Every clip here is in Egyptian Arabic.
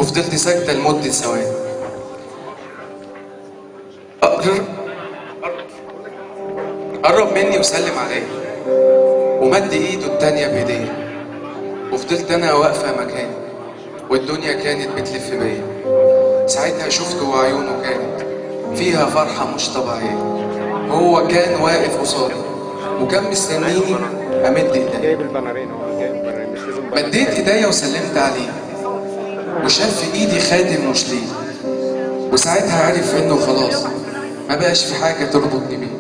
وفضلت ساكتة لمدة ثواني قرب قرب مني وسلم عليا ومد ايده التانية بايديا وفضلت انا واقفة مكاني والدنيا كانت بتلف بيا ساعتها شفت جوا عيونه كانت فيها فرحة مش طبيعية هو كان واقف قصادي وكان مستنيني امد ايديا جايب البنرين هو جايب البنرين مش لازم بنرين. مديت ايديا وسلمت عليه وشاف في ايدي خاتم مش ليه وساعتها عرف انه خلاص ما بقاش في حاجه تربطني بيه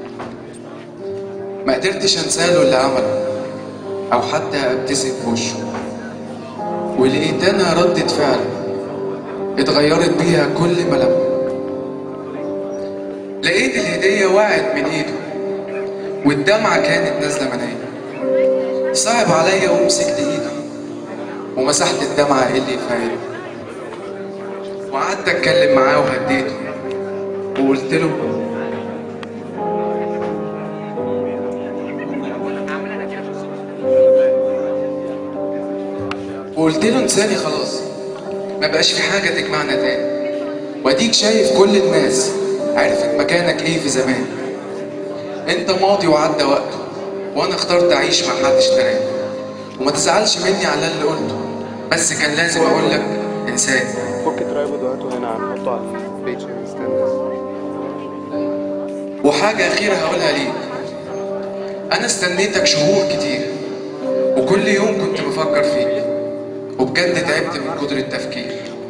ما قدرتش انساله اللي عمله او حتى ابتسم في وشه ولقيت انا ردة فعل اتغيرت بيها كل ملامحه لقيت الهدية وقعت من ايده والدمعة كانت نازلة من عينه صعب عليا ومسكت ايده ومسحت الدمعة اللي في عينه وقعدت اتكلم معاه وهديته وقلت له وقلت له انساني خلاص ما بقاش في حاجة تجمعنا تاني واديك شايف كل الناس عرفت مكانك ايه في زمان انت ماضي وعدى وقته وانا اخترت اعيش مع حدش تاني وما تزعلش مني على اللي قلته بس كان لازم اقول لك انسان فك ترايبود وهاته هنا هنحطه على البيج ستاند وحاجة أخيرة هقولها ليك أنا استنيتك شهور كتير وكل يوم كنت بفكر فيك وبجد تعبت من كتر التفكير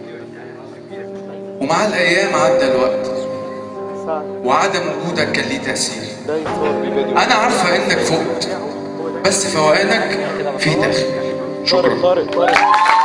ومع الأيام عدى الوقت ساعة وعدم وجودك كان ليه تأثير ده يتصور بالفيديو أنا عارفة إنك فقت بس فوقانك في تأخير شكرا طارق طارق